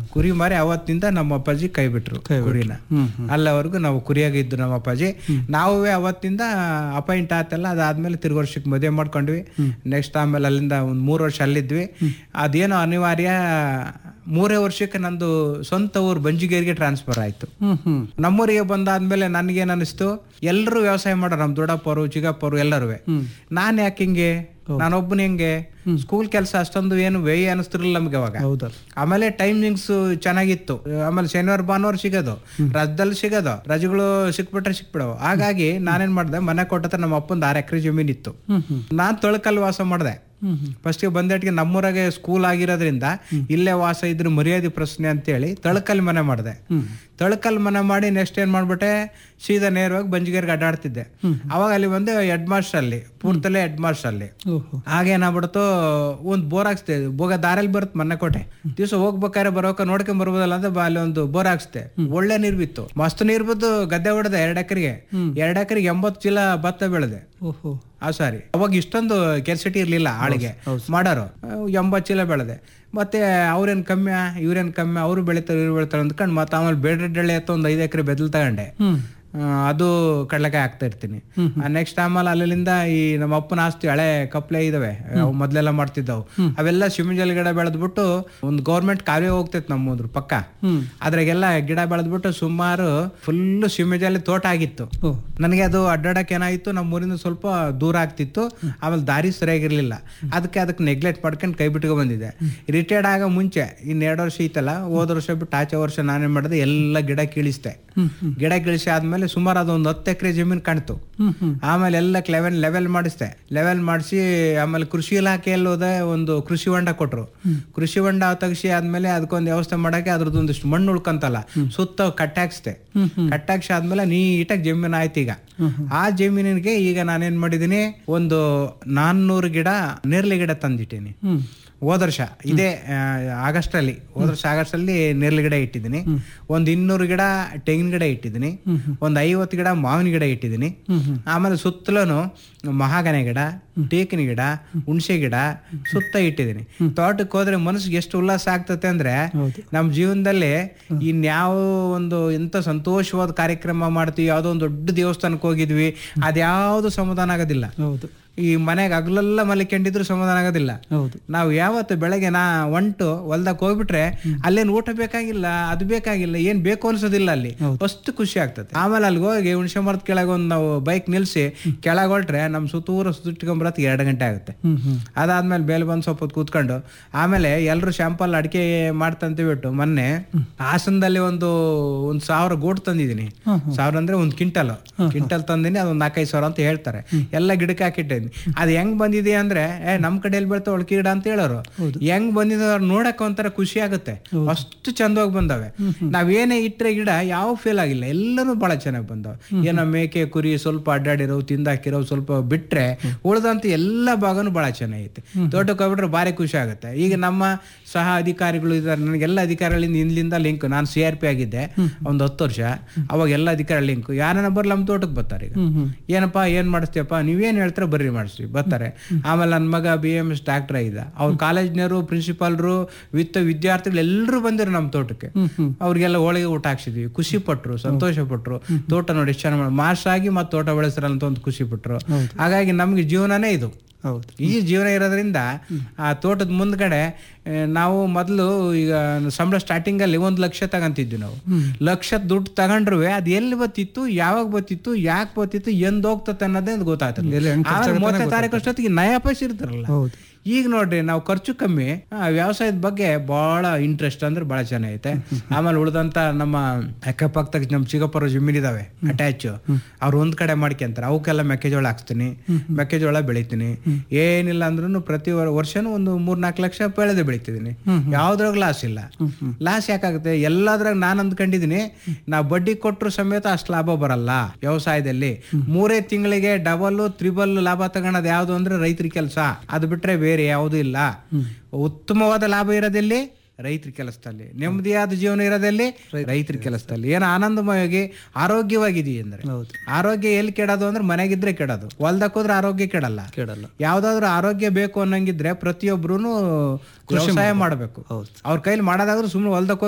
ಕುರಿ ಮಾರಿ ಅವತ್ತಿಂದ ನಮ್ಮ ಅಪ್ಪಾಜಿ ಕೈ ಬಿಟ್ರು ಕುರಿನ ಅಲ್ಲವರೆಗೂ ನಾವು ಕುರಿಯಾಗಿದ್ದು ನಮ್ಮ ಅಪ್ಪಾಜಿ ನಾವೇ ಅವತ್ತಿಂದ ಅಪಾಯಿಂಟ್ ಆತಲ್ಲ ಅದಾದ್ಮೇಲೆ ತಿರ್ಗಿ ವರ್ಷಕ್ಕೆ ಮದುವೆ ಮಾಡ್ಕೊಂಡ್ವಿ ನೆಕ್ಸ್ಟ್ ಆಮೇಲೆ ಅಲ್ಲಿಂದ ಒಂದು ಮೂರು ವರ್ಷ ಅಲ್ಲಿದ್ವಿ ಅದೇನೋ ಅನಿವಾರ್ಯ ಮೂರೇ ವರ್ಷಕ್ಕೆ ನಂದು ಸ್ವಂತ ಊರು ಬಂಜಿಗೇರಿಗೆ ಟ್ರಾನ್ಸ್ಫರ್ ಆಯ್ತು ಹ್ಮ್ ಹ್ಮ್ ನಮ್ಮೂರಿಗೆ ಬಂದಾದ್ಮೇಲೆ ನನಗೇನು ಅನಿಸ್ತು ಎಲ್ಲರೂ ವ್ಯವಸಾಯ ಮಾಡೋರು ನಮ್ಮ ದೊಡ್ಡಪ್ಪರು ಚಿಕ್ಕಪ್ಪರು ಎಲ್ಲರೂ ನಾನು ಯಾಕೆ ಹಿಂಗೆ ನಾನೊಬ್ಬನ ಹೆಂಗೆ ಸ್ಕೂಲ್ ಕೆಲಸ ಅಷ್ಟೊಂದು ಏನು ವ್ಯಯ ಅನಿಸ್ತಿರ್ಲಿಲ್ಲ ನಮ್ಗೆ ಅವಾಗ ಹೌದಲ್ಲ ಆಮೇಲೆ ಟೈಮಿಂಗ್ಸ್ ಚೆನ್ನಾಗಿತ್ತು ಆಮೇಲೆ ಶನಿವಾರ ಭಾನುವಾರ ಸಿಗೋದು ರಜದಲ್ಲಿ ಸಿಗೋದು ರಜೆಗಳು ಸಿಕ್ಬಿಟ್ರೆ ಸಿಕ್ಬಿಡವು ಹಾಗಾಗಿ ನಾನೇನ್ ಮಾಡ್ದೆ ಮನೆ ಕೊಟ್ಟತ್ರ ನಮ್ಮ ಅಪ್ಪಂದು ಆರು ಎಕರೆ ಜಮೀನ್ ಇತ್ತು ಹ್ಮ್ ಹ್ಮ್ ನಾನ್ ತೊಳಕಲ್ಲಿ ವಾಸ ಮಾಡಿದೆ ಹ್ಮ್ ಹ್ಮ್ ಫಸ್ಟಿಗೆ ಬಂದೇಟಿಗೆ ನಮ್ಮೂರಾಗೆ ಸ್ಕೂಲ್ ಆಗಿರೋದ್ರಿಂದ ಇಲ್ಲೇ ವಾಸ ಇದ್ರೆ ಮರ್ಯಾದೆ ಪ್ರಶ್ನೆ ಅಂತೇಳಿ ತಳಕಲ್ ಮನೆ ಮಾಡಿದೆ ತಳಕಲ್ ಮನೆ ಮಾಡಿ ನೆಕ್ಸ್ಟ್ ಏನ್ ಮಾಡ್ಬಿಟ್ಟೆ ಸೀದಾ ನೇರವಾಗಿ ಬಂಜಿಗೇರಿಗೆ ಅಡ್ಡಾಡ್ತಿದ್ದೆ ಅವಾಗ ಅಲ್ಲಿ ಒಂದು ಹೆಡ್ ಮಾಸ್ಟರ್ ಅಲ್ಲಿ ಪೂರ್ತಲ್ಲೇ ಹೆಡ್ ಮಾಸ್ಟರ್ ಅಲ್ಲಿ ಓಹೋ ಆಗೇನಾಗ್ಬಿಡ್ತು ಒಂದ್ ಬೋರ್ ಹಾಕ್ಸ್ತೆ ಬೋಗ ದಾರಲ್ಲಿ ಬರುತ್ತೆ ಮನೆ ಕೋಟೆ ದಿವಸ ಹೋಗ್ಬೇಕಾದ್ರೆ ಬರೋಕ ನೋಡ್ಕೊಂಡ್ ಬರ್ಬೋದಲ್ಲ ಅಂತ ಬಾ ಅಲ್ಲಿ ಒಂದು ಬೋರ್ ಹಾಕ್ಸ್ತೆ ಒಳ್ಳೆ ನೀರ್ ಬಿತ್ತು ಮಸ್ತ್ ನೀರ್ ಬಿದ್ದು ಗದ್ದೆ ಹೊಡೆದೆ ಎರಡ್ ಎಕರೆಗೆ ಎರಡ್ ಎಕರೆಗೆ ಎಂಬತ್ತು ಚೀಲ ಭತ್ತ ಬೆಳೆದೆ ಓಹೋ ಆ ಸಾರಿ ಅವಾಗ ಇಷ್ಟೊಂದು ಕೆಲ್ಸಿಟಿ ಇರ್ಲಿಲ್ಲ ಆಳಿಗೆ ಮಾಡೋರು ಎಂಬತ್ತು ಚೀಲ ಬೆಳೆದೆ ಮತ್ತೆ ಅವ್ರೇನ್ ಕಮ್ಮಿ ಇವ್ರೇನ್ ಕಮ್ಮಿ ಅವರು ಬೆಳಿತಾರೆ ಇವ್ರು ಬೆಳಿತಾರೆ ಅಂದ್ಕೊಂಡು ಮತ್ತೆ ಆಮೇಲೆ ಬೇಡ್ರೆಡ್ಡಳ್ಳಿ ಎತ್ತ ಒಂದು ಐದು ಎಕರೆ ಬೆದಲ್ ತಗೊಂಡೆ ಹ್ಮ್ ಆ, ಅದು ಕಡ್ಲೆಕಾಯಿ ಹಾಕ್ತಾ ಇರ್ತೀನಿ ನೆಕ್ಸ್ಟ್ ಆಮೇಲೆ ಅಲ್ಲಿಂದ ಈ ನಮ್ಮ ಅಪ್ಪನ ಆಸ್ತಿ ಹಳೆ ಕಪ್ಲೆ ಇದಾವೆ ಅವು ಮೊದ್ಲೆಲ್ಲ ಮಾಡ್ತಿದ್ದವು ಅವೆಲ್ಲ ಸಿಮಿಂಜಲ್ ಗಿಡ ಬೆಳೆದ್ಬಿಟ್ಟು ಒಂದು ಗೌರ್ಮೆಂಟ್ ಕಾಲುವೆ ಹೋಗ್ತೈತೆ ನಮ್ಮದ್ರ ಪಕ್ಕ ಹ್ಮ್ ಅದ್ರಾಗೆಲ್ಲ ಗಿಡ ಬೆಳೆದ್ಬಿಟ್ಟು ಸುಮಾರು ಫುಲ್ ಸಿಮಿಂಜಲ್ಲಿ ತೋಟ ಆಗಿತ್ತು ಓ ನನಗೆ ಅದು ಅಡ್ಡಾಡಕ್ಕೆ ಏನಾಯ್ತು ನಮ್ಮ ಊರಿಂದ ಸ್ವಲ್ಪ ದೂರ ಆಗ್ತಿತ್ತು ಆಮೇಲೆ ದಾರಿ ಸರಿಯಾಗಿರ್ಲಿಲ್ಲ ಅದಕ್ಕೆ ಅದಕ್ಕೆ ನೆಗ್ಲೆಕ್ಟ್ ಮಾಡ್ಕೊಂಡು ಕೈ ಬಿಟ್ಕೊ ಬಂದಿದ್ದೆ ರಿಟೈರ್ಡ್ ಆಗ ಮುಂಚೆ ಇನ್ನು ಎರಡು ವರ್ಷ ಐತಲ್ಲ ಹೋದ ವರ್ಷ ಬಿಟ್ಟು ಆಚೆ ವರ್ಷ ನಾನೇನ್ ಮಾಡಿದೆ ಎಲ್ಲ ಗಿಡ ಕೀಳಿಸ್ದೆ ಹ್ಮ್ ಹ್ಮ್ ಗಿಡ ಕೀಳಿಸಿ ಆದ್ಮೇಲೆ ಸುಮಾರು ಅದೊಂದು ಹತ್ತು ಎಕರೆ ಜಮೀನು ಕಾಣ್ತು ಹ್ಮ್ ಹ್ಮ್ ಆಮೇಲೆ ಎಲ್ಲ ಲೆವೆಲ್ ಲೆವೆಲ್ ಮಾಡಿಸ್ದೆ ಲೆವೆಲ್ ಮಾಡಿಸಿ ಆಮೇಲೆ ಕೃಷಿ ಇಲಾಖೆಯಲ್ಲಿ ಹೋದೆ ಒಂದು ಕೃಷಿ ಹೊಂಡ ಕೊಟ್ರು ಕೃಷಿ ಹೊಂಡ ತೆಗಿಸಿ ಆದ್ಮೇಲೆ ಅದಕ್ಕೊಂದು ವ್ಯವಸ್ಥೆ ಮಾಡಕ್ಕೆ ಅದ್ರದ್ದು ಒಂದಿಷ್ಟು ಮಣ್ಣು ಉಳ್ಕಂತಲ್ಲ ಸುತ್ತ ಕಟ್ಟಾಕ್ಸ್ದೆ ಕಟ್ಟಾಕ್ಸಿ ಆದ್ಮೇಲೆ ನೀಟಾಗಿ ಜಮೀನು ಆಯ್ತು ಈಗ ಆ ಜಮೀನಿಗೆ ಈಗ ನಾನೇನ್ ಮಾಡಿದೀನಿ ಒಂದು ನಾನ್ನೂರು ಗಿಡ ನೇರ್ಲೆ ಗಿಡ ತಂದಿಟ್ಟೀನಿ ಹ್ಮ್ ಹೋದ ವರ್ಷ ಇದೇ ಆಗಸ್ಟ್ ಅಲ್ಲಿ ಹೋದ ವರ್ಷ ಆಗಸ್ಟ್ ಅಲ್ಲಿ ನೇರ್ಲೆ ಗಿಡ ಇಟ್ಟಿದ್ದೀನಿ ಒಂದ್ ಇನ್ನೂರು ಗಿಡ ತೆಂಗಿನ ಗಿಡ ಇಟ್ಟಿದ್ದೀನಿ ಒಂದ್ ಐವತ್ತು ಗಿಡ ಮಾವಿನ ಗಿಡ ಇಟ್ಟಿದ್ದೀನಿ ಆಮೇಲೆ ಸುತ್ತಲೂ ಮಹಾಗನೆ ಗಿಡ ಟೇಕಿನ ಗಿಡ ಹುಣಸೆ ಗಿಡ ಸುತ್ತ ಇಟ್ಟಿದ್ದೀನಿ ತೋಟಕ್ಕೆ ಹೋದ್ರೆ ಮನಸ್ಸಿಗೆ ಎಷ್ಟು ಉಲ್ಲಾಸ ಆಗ್ತತೆ ಅಂದ್ರೆ ಹೌದು. ನಮ್ಮ ಜೀವನದಲ್ಲಿ ಇನ್ಯಾವ ಒಂದು ಎಂತ ಸಂತೋಷವಾದ ಕಾರ್ಯಕ್ರಮ ಮಾಡ್ತೀವಿ ಯಾವ್ದೋ ಒಂದು ದೊಡ್ಡ ದೇವಸ್ಥಾನಕ್ಕೆ ಹೋಗಿದ್ವಿ ಅದ್ಯಾವುದು ಸಮಾಧಾನ ಆಗೋದಿಲ್ಲ ಹೌದು ಈ ಮನೆಗೆ ಹಗಲೆಲ್ಲ ಮಲಿಕೊಂಡಿದ್ರು ಸಮಾಧಾನ ಆಗೋದಿಲ್ಲ ಹೌದು ನಾವು ಯಾವತ್ತು ಬೆಳಗ್ಗೆ ನಾ ಒಂಟು ಹೊಲ್ದಾಗ ಹೋಗ್ಬಿಟ್ರೆ ಅಲ್ಲೇನ್ ಊಟ ಬೇಕಾಗಿಲ್ಲ ಅದು ಬೇಕಾಗಿಲ್ಲ ಏನ್ ಬೇಕು ಅನ್ಸೋದಿಲ್ಲ ಅಲ್ಲಿ ಅಷ್ಟು ಖುಷಿ ಆಗ್ತದೆ ಆಮೇಲೆ ಅಲ್ಲಿ ಹೋಗಿ ಹುಣಸೆ ಮರದ ಕೆಳಗೆ ಒಂದು ನಾವು ಬೈಕ್ ನಿಲ್ಸಿ ಕೆಳಗೆ ಹೊರಟ್ರೆ ನಮ್ ಸುತ್ತೂರ ಸುತ್ತಿಟ್ಕೊಂಬರತ್ ಎರಡು ಗಂಟೆ ಆಗುತ್ತೆ ಹ್ಮ್ ಹ್ಮ್ ಅದಾದ್ಮೇಲೆ ಬೇಲ್ ಬಂದು ಸ್ವಲ್ಪ ಹೊತ್ತು ಕೂತ್ಕೊಂಡು ಆಮೇಲೆ ಎಲ್ಲರೂ ಶಾಂಪಲ್ ಅಡಿಕೆ ಮಾಡ್ತಂತ ಬಿಟ್ಟು ಮೊನ್ನೆ ಹಾಸನದಲ್ಲಿ ಒಂದು ಒಂದ್ ಸಾವಿರ ಗೋಟ್ ತಂದಿದ್ದೀನಿ ಸಾವಿರ ಅಂದ್ರೆ ಒಂದ್ ಕ್ವಿಂಟಲ್ ಕ್ವಿಂಟಲ್ ತಂದಿನಿ ಅದೊಂದ್ ನಾಲ್ಕೈದು ಸಾವಿರ ಅಂತ ಹೇಳ್ತಾರೆ ಎಲ್ಲ ಗಿಡಕ್ಕೆ ಹಾಕಿಟ್ಟಿದ್ದೀನಿ ಅದು ಹೆಂಗ್ ಬಂದಿದೆ ಅಂದ್ರೆ ಏ ನಮ್ ಕಡೆಯಲ್ಲಿ ಬೆಳ್ತಾ ಒಳಕೆ ಗಿಡ ಅಂತ ಹೇಳೋರು ಹೆಂಗ್ ಬಂದಿದೆ ಅವ್ರು ನೋಡಕ್ ಒಂಥರ ಖುಷಿ ಆಗುತ್ತೆ ಅಷ್ಟು ಚಂದವಾಗಿ ಬಂದವೆ ನಾವೇನೇ ಇಟ್ರೆ ಗಿಡ ಯಾವ ಫೇಲ್ ಆಗಿಲ್ಲ ಎಲ್ಲರೂ ಬಹಳ ಚೆನ್ನಾಗಿ ಬಂದವೆ ಏನೋ ಮೇಕೆ ಕುರಿ ಸ್ವಲ್ಪ ಅಡ್ಡಾಡಿರೋ ತಿಂದಾಕಿರೋ ಸ್ವಲ್ಪ ಬಿಟ್ರೆ ಉಳಿದಂತ ಎಲ್ಲ ಭಾಗನೂ ಬಹಳ ಚೆನ್ನಾಗೈತೆ ತೋಟಕ್ಕೆ ಹೋಗ್ಬಿಟ್ರೆ ಭಾರಿ ಖುಷಿ ಆಗುತ್ತೆ ಈಗ ನಮ್ಮ ಸಹ ಅಧಿಕಾರಿಗಳು ಇದ್ದಾರೆ ನನಗೆಲ್ಲ ಅಧಿಕಾರಿಗಳಿಂದ ಹಿಂದ್ಲಿಂದ ಲಿಂಕ್ ನಾನು ಸಿ ಆರ್ ಪಿ ಆಗಿದ್ದೆ ಒಂದು ಹತ್ತು ವರ್ಷ ಅವಾಗ ಎಲ್ಲ ಅಧಿಕಾರಿ ಲಿಂಕ್ ಯಾರನ್ನ ಬರ್ಲಿ ನಮ್ಮ ತೋಟಕ್ಕೆ ಬರ್ತಾರೆ ಈಗ ಹ್ಮ್ ಹ್ಮ್ ಏನಪ್ಪಾ ಏನ್ ಮಾಡಿಸ್ತೀಯಪ್ಪ ನೀವೇನ್ ಹೇಳ್ತಾರೆ ಬರ್ರಿ ಮಾಡಿಸ್ತೀವಿ ಬರ್ತಾರೆ ಆಮೇಲೆ ನನ್ನ ಮಗ ಬಿ ಎಂ ಎಸ್ ಡಾಕ್ಟರ್ ಆಗಿದ್ದ ಅವ್ರ ಕಾಲೇಜ್ನವರು ಪ್ರಿನ್ಸಿಪಾಲ್ರು ವಿತ್ ವಿದ್ಯಾರ್ಥಿಗಳು ಎಲ್ಲರೂ ಬಂದಿರು ನಮ್ಮ ತೋಟಕ್ಕೆ ಹ್ಮ್ ಹ್ಮ್ ಅವ್ರಿಗೆಲ್ಲ ಹೋಳಿಗೆ ಊಟ ಹಾಕ್ಸಿದ್ವಿ ಖುಷಿ ಪಟ್ರು ಸಂತೋಷ ಪಟ್ರು ತೋಟ ನೋಡಿ ಎಷ್ಟು ಚೆನ್ನಾಗಿ ಮಾಸ್ಟರ್ ಆಗಿ ಮತ್ತೆ ತೋಟ ಬೆಳೆಸ್ತಾರಲ್ಲ ಅಂತ ಒಂದು ಖುಷಿ ಪಟ್ರು ಹಾಗಾಗಿ ನಮ್ಗೆ ಜೀವನನೇ ಇದು ಹೌದು ಈ ಜೀವನ ಇರೋದ್ರಿಂದ ಆ ತೋಟದ ಮುಂದ್ಗಡೆ ಆ, ನಾವು ಮೊದಲು ಈಗ ಸಂಬಳ ಸ್ಟಾರ್ಟಿಂಗ್ ಅಲ್ಲಿ ಒಂದ್ ಲಕ್ಷ ತಗಂತಿದ್ವಿ ನಾವು ಲಕ್ಷ ದುಡ್ಡು ತಗೊಂಡ್ರು ಅದು ಎಲ್ಲಿ ಬತ್ತಿತ್ತು ಯಾವಾಗ ಬತ್ತಿತ್ತು ಯಾಕೆ ಬತ್ತಿತ್ತು ಎಂದ್ ಹೋಗ್ತತೆ ಅನ್ನೋದೇ ಅದು ಗೊತ್ತಾಗ್ತದೆ ಎಲ್ಲಿ ಹೆಂಗ್ ಆಮೇಲೆ ಮೂವತ್ತನೇ ತಾರೀಕು ಅಷ್ಟೊತ್ತಿಗೆ ನಯ ಪೈಸೆ ಇರ್ತಾರಲ್ಲ ಹೌದು ಈಗ ನೋಡ್ರಿ ನಾವು ಖರ್ಚು ಕಮ್ಮಿ ಆ, ವ್ಯವಸಾಯದ ಬಗ್ಗೆ ಬಹಳ ಇಂಟ್ರೆಸ್ಟ್ ಅಂದ್ರೆ ಬಹಳ ಚೆನ್ನಾಗೈತೆ ಆಮೇಲೆ ಉಳಿದಂತ ನಮ್ಮ ಅಕ್ಕಪಕ್ಕದಾಗ ನಮ್ಮ ಚಿಕ್ಕಪ್ಪರ ಜಮೀನ್ ಇದಾವೆ ಅಟ್ಯಾಚ್ ಅವ್ರು ಒಂದ್ ಕಡೆ ಮಾಡ್ಕೊಂತಾರೆ ಅವಕ್ಕೆಲ್ಲ ಮೆಕ್ಕೆಜೋಳ ಹಾಕ್ಸ್ತೀನಿ ಮೆಕ್ಕೆಜೋಳ ಬೆಳಿತೀನಿ ಏನಿಲ್ಲ ಅಂದ್ರೂ ಪ್ರತಿ ವರ್- ವರ್ಷನೂ ಒಂದು ಮೂರ್ ನಾಲ್ಕು ಲಕ್ಷ ಬೆಳೆದೇ ಬೆಳಿತಿದ್ದೀನಿ ಯಾವ್ದ್ರಾಗ ಲಾಸ್ ಇಲ್ಲ ಲಾಸ್ ಯಾಕಾಗುತ್ತೆ ಎಲ್ಲದ್ರಾಗ ನಾನು ಅಂದ್ಕೊಂಡಿದೀನಿ ನಾ ಬಡ್ಡಿ ಕೊಟ್ಟರು ಸಮೇತ ಅಷ್ಟು ಲಾಭ ಬರಲ್ಲ ವ್ಯವಸಾಯದಲ್ಲಿ ಮೂರೇ ತಿಂಗಳಿಗೆ ಡಬಲ್ ತ್ರಿಬಲ್ ಲಾಭ ತಗೊಳೋದು ಯಾವ್ದು ಅಂದ್ರೆ ರೈತರ ಕೆಲಸ ಅದು ಬಿಟ್ರೆ ಬೇರೆ ಯಾವುದೂ ಇಲ್ಲ ಉತ್ತಮವಾದ ಲಾಭ ಇರೋದಲ್ಲಿ ರೈತರ ಕೆಲಸದಲ್ಲಿ ನೆಮ್ಮದಿಯಾದ ಜೀವನ ಇರೋದಲ್ಲಿ ರೈತರ ಕೆಲಸದಲ್ಲಿ ಏನು ಆನಂದಮಯವಾಗಿ ಆರೋಗ್ಯವಾಗಿದೆಯಾ ಅಂದ್ರೆ ಹೌದು ಆರೋಗ್ಯ ಎಲ್ಲಿ ಕೆಡೋದು ಅಂದ್ರೆ ಮನೆಗಿದ್ರೆ ಕೆಡೋದು ಹೊಲ್ದಕ್ ಹೋದ್ರೆ ಆರೋಗ್ಯ ಕೆಡಲ್ಲ ಕೇಳಲ್ಲ ಯಾವ್ದಾದ್ರು ಆರೋಗ್ಯ ಬೇಕು ಅನ್ನಂಗಿದ್ರೆ ಪ್ರತಿಯೊಬ್ರು ವ್ಯವಸಾಯ ಮಾಡಬೇಕು ಹೌದು ಅವ್ರ ಕೈಲಿ ಮಾಡೋದಾದ್ರೂ ಸುಮ್ಮನೆ ಹೊಲ್ದಕ್ ಹೋಗಿ